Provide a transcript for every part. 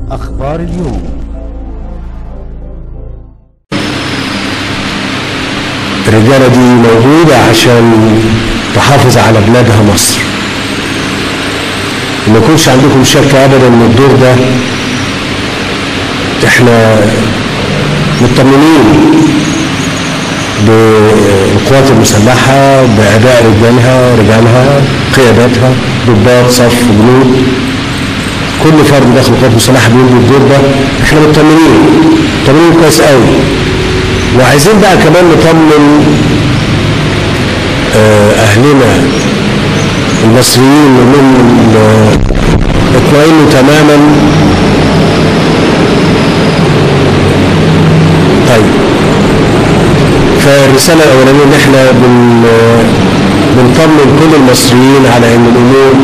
أخبار اليوم الرجالة دي موجودة عشان تحافظ على بلادها مصر ما يكونش عندكم شك أبدا إن الدور ده إحنا مطمنين بالقوات المسلحة بأداء رجالها رجالها قياداتها ضباط صف جنود كل فرد داخل القوات المسلحة بيقوم بالدور ده احنا مطمنين مطمنين كويس قوي وعايزين بقى كمان نطمن آه، اهلنا المصريين من آه، اطمئنوا تماما طيب فالرسالة الأولانية إن إحنا بن بنطمن كل المصريين على إن الأمور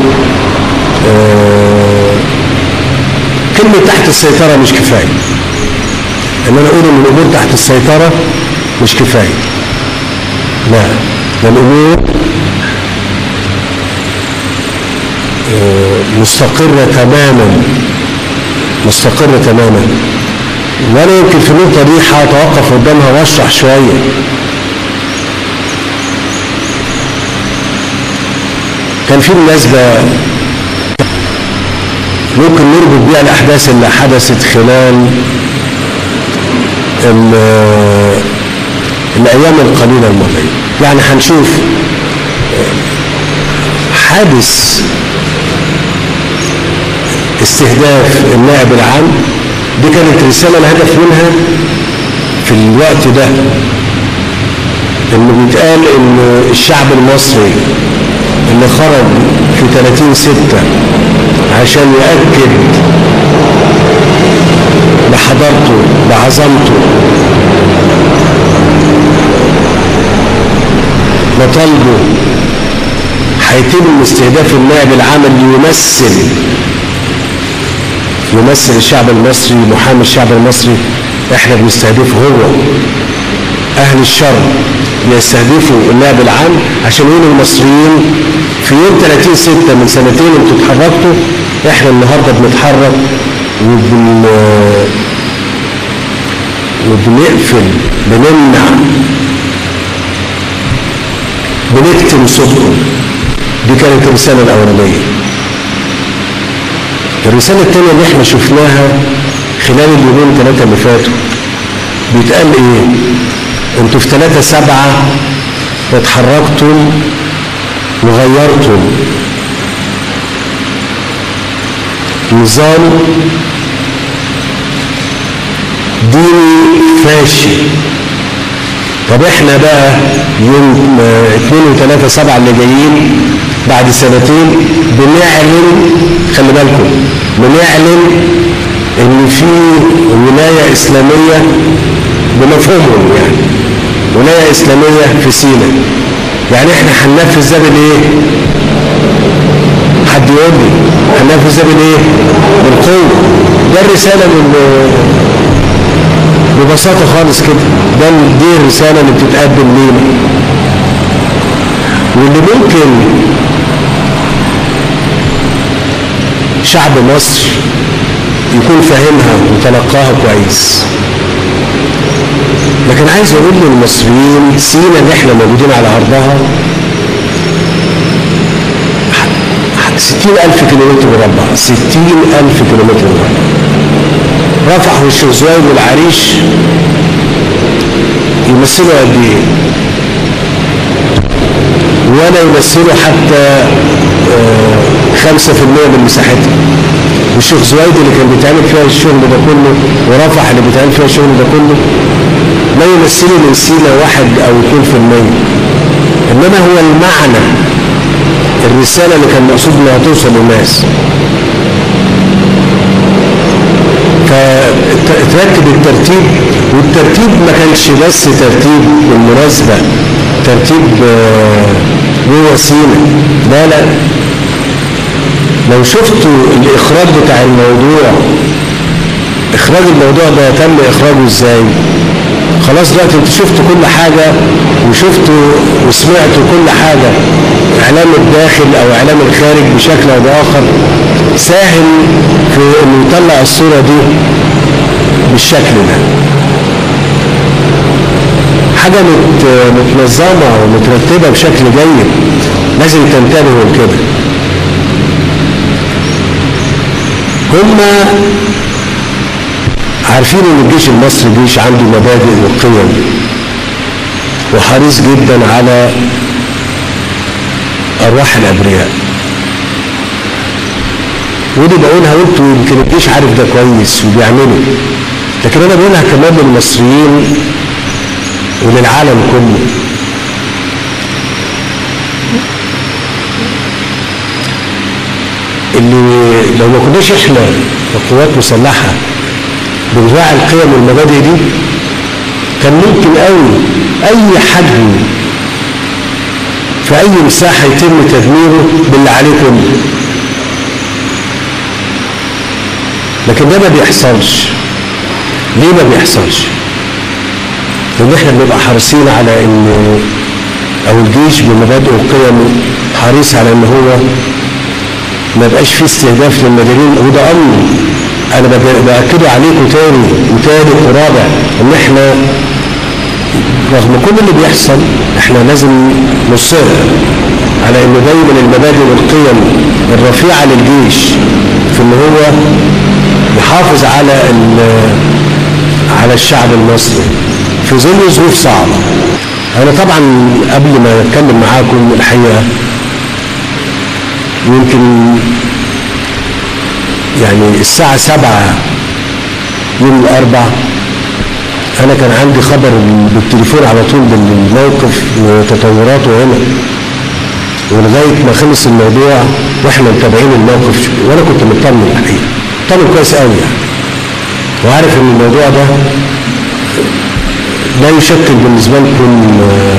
آه، كلمة تحت السيطرة مش كفاية إن أنا أقول إن الأمور تحت السيطرة مش كفاية لا ده الأمور آه، مستقرة تماما مستقرة تماما وأنا يمكن في النقطة دي هتوقف قدامها وأشرح شوية كان في مناسبة ممكن نربط بيها الأحداث اللي حدثت خلال ال- الأيام القليلة الماضية يعني هنشوف حادث استهداف النائب العام دي كانت رسالة الهدف منها في الوقت ده انه بيتقال ان الشعب المصري اللي خرج في 30 ستة عشان يأكد بحضارته بعظمته مطالبه هيتم استهداف النائب العام اللي يمثل يمثل الشعب المصري محامي الشعب المصري احنا بنستهدفه هو اهل الشر بيستهدفوا النائب العام عشان يقولوا المصريين في يوم 30 6 من سنتين انتوا اتحركتوا احنا النهارده بنتحرك وبن وبنقفل بنمنع بنكتم صوتكم دي كانت الرسالة الأولانية الرسالة الثانية اللي احنا شفناها خلال اليومين ثلاثة اللي فاتوا بيتقال ايه انتوا في ثلاثة سبعة اتحركتم وغيرتم نظام ديني فاشي طب احنا بقى يوم اه، اتنين وتلاتة سبعة اللي جايين بعد سنتين بنعلن خلي بالكم بنعلن ان في ولاية اسلامية بمفهومهم يعني ولاية اسلامية في سيناء يعني احنا هننفذ ده بالايه؟ حد يقول لي هننفذ ده بالايه؟ بالقوة ده الرسالة من ببساطة خالص كده ده دي الرسالة اللي بتتقدم لينا واللي ممكن شعب مصر يكون فاهمها وتلقاها كويس لكن عايز اقول للمصريين سينا اللي احنا موجودين على ارضها ستين ألف كيلومتر مربع ستين ألف كيلومتر مربع رفح والشوزوان والعريش يمثلوا قد ايه ولا يمثلوا حتى خمسة في المية من مساحتها والشيخ زويد اللي كان بيتعمل فيها الشغل ده كله ورفح اللي بيتعمل فيها الشغل ده كله لا يمثلوا من سينا واحد او اثنين في المية انما هو المعنى الرسالة اللي كان مقصود انها توصل للناس فترتب الترتيب والترتيب ما كانش بس ترتيب بالمناسبة ترتيب جوه سينا لا لا لو شفتوا الإخراج بتاع الموضوع إخراج الموضوع ده تم إخراجه إزاي خلاص دلوقتي انتوا شفتوا كل حاجة وشفتوا وسمعتوا كل حاجة إعلام الداخل أو إعلام الخارج بشكل أو بآخر ساهم في انه يطلع الصورة دي بالشكل ده حاجة متنظمة ومترتبة بشكل جيد لازم تنتبهوا لكده هما عارفين ان الجيش المصري جيش عنده مبادئ وقيم وحريص جدا على ارواح الابرياء ودي بقولها وانتوا يمكن الجيش عارف ده كويس وبيعمله لكن انا بقولها كمان للمصريين وللعالم كله اللي لو ما كناش احنا كقوات مسلحه بنراعي القيم والمبادئ دي كان ممكن قوي اي حد في اي مساحه يتم تدميره باللي عليه كله لكن ده ما بيحصلش ليه ما بيحصلش لان احنا بنبقى حريصين على ان او الجيش بمبادئه وقيمه حريص على ان هو ما يبقاش فيه استهداف للمدنيين وده امر انا باكده عليكم تاني وتالت ورابع ان احنا رغم كل اللي بيحصل احنا لازم نصر على انه دايما المبادئ والقيم الرفيعه للجيش في ان هو يحافظ على على الشعب المصري في ظل ظروف صعبه انا طبعا قبل ما اتكلم معاكم الحقيقه يمكن يعني الساعة سبعة يوم الأربع أنا كان عندي خبر بالتليفون على طول بالموقف وتطوراته هنا ولغاية ما خلص الموضوع وإحنا متابعين الموقف وأنا كنت مطمن الحقيقة مطمن كويس قوي يعني وعارف إن الموضوع ده لا يشكل بالنسبة لكم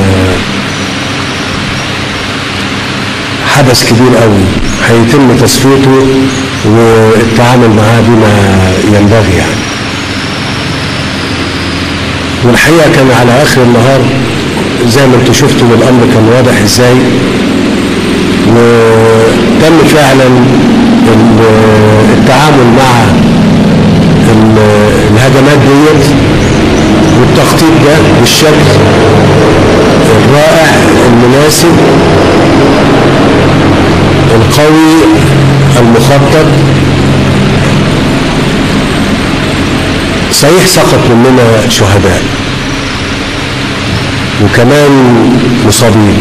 حدث كبير قوي هيتم تصفيته والتعامل معاه بما ينبغي يعني والحقيقة كان على آخر النهار زي ما انتم شفتوا الأمر كان واضح ازاي وتم فعلا التعامل مع الهجمات ديت والتخطيط ده بالشكل الرائع المناسب القوي المخطط صحيح سقط مننا شهداء وكمان مصابين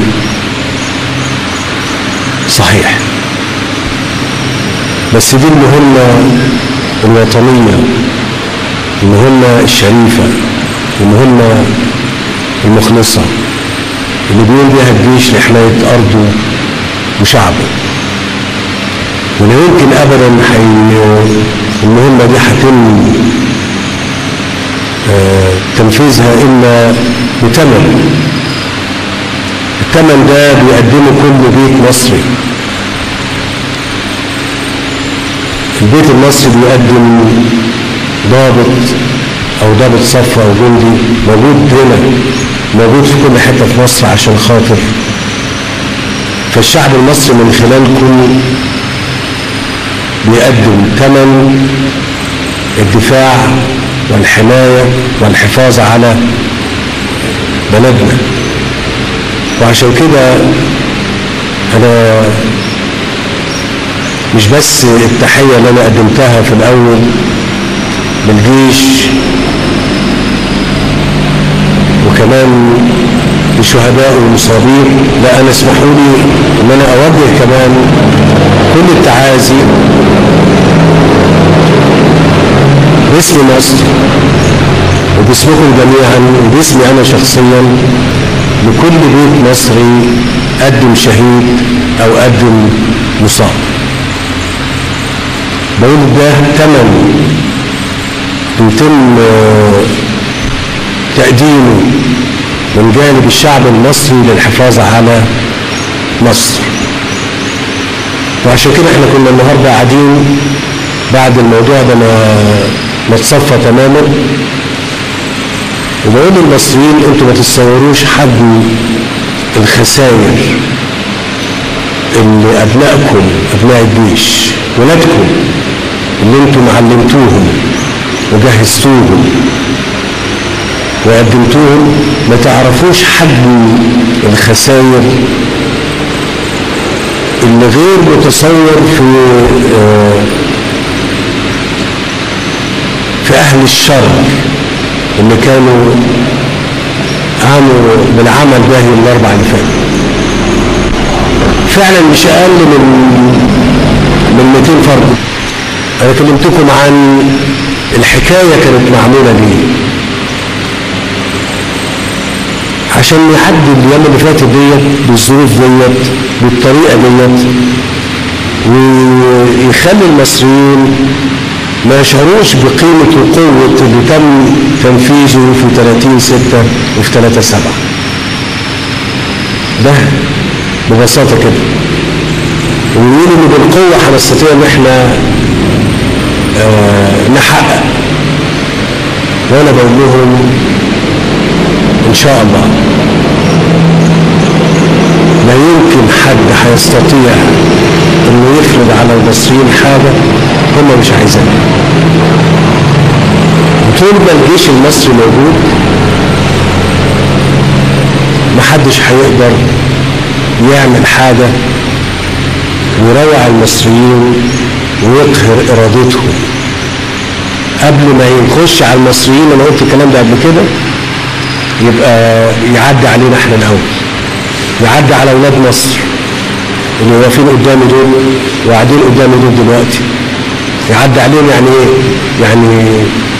صحيح بس دي المهمة الوطنية المهمة الشريفة المهمة المخلصة اللي بيقوم بيها الجيش لحماية أرضه وشعبه ولا يمكن ابدا حي المهمه دي هيتم آه تنفيذها الا بثمن الثمن ده بيقدمه كل بيت مصري البيت المصري بيقدم ضابط او ضابط صف او جندي موجود هنا موجود في كل حته في مصر عشان خاطر فالشعب المصري من خلالكم بيقدم ثمن الدفاع والحماية والحفاظ على بلدنا وعشان كده أنا مش بس التحية اللي أنا قدمتها في الأول بالجيش وكمان للشهداء والمصابين لا أنا اسمحوا لي أن أنا أوجه كمان كل التعازي باسم مصر وباسمكم جميعا وباسمي أنا شخصيا لكل بيت مصري قدم شهيد أو قدم مصاب بقول ده ثمن يتم تقديمه من جانب الشعب المصري للحفاظ على مصر وعشان كده احنا كنا النهارده قاعدين بعد الموضوع ده ما ما اتصفى تماما وبقول للمصريين انتوا ما تتصوروش حجم الخسائر اللي أبنائكم أبناء الجيش ولادكم اللي انتم علمتوهم وجهزتوهم وقدمتوهم ما تعرفوش حجم الخسائر اللي غير متصور في آه، في أهل الشر اللي كانوا قاموا بالعمل ده يوم الأربع اللي فات فعلا مش أقل من من 200 فرد أنا كلمتكم عن الحكاية كانت معمولة ليه عشان يعدي الأيام اللي فاتت ديت بالظروف ديت بالطريقة ديت ويخلي المصريين ما يشعروش بقيمة وقوة اللي تم تنفيذه في 30 6 وفي 3 7 ده ببساطة كده ويقول ان بالقوة هنستطيع ان احنا آه نحقق وانا بقول لهم ان شاء الله لا يمكن حد هيستطيع انه يفرض على المصريين حاجة هم مش عايزينها طول ما الجيش المصري موجود محدش هيقدر يعمل حاجة ويروع المصريين ويقهر ارادتهم قبل ما يخش على المصريين انا قلت الكلام ده قبل كده يبقى يعدي علينا احنا الاول يعدي على اولاد مصر اللي واقفين قدامي دول وقاعدين قدامي دول دلوقتي يعدي عليهم يعني ايه؟ يعني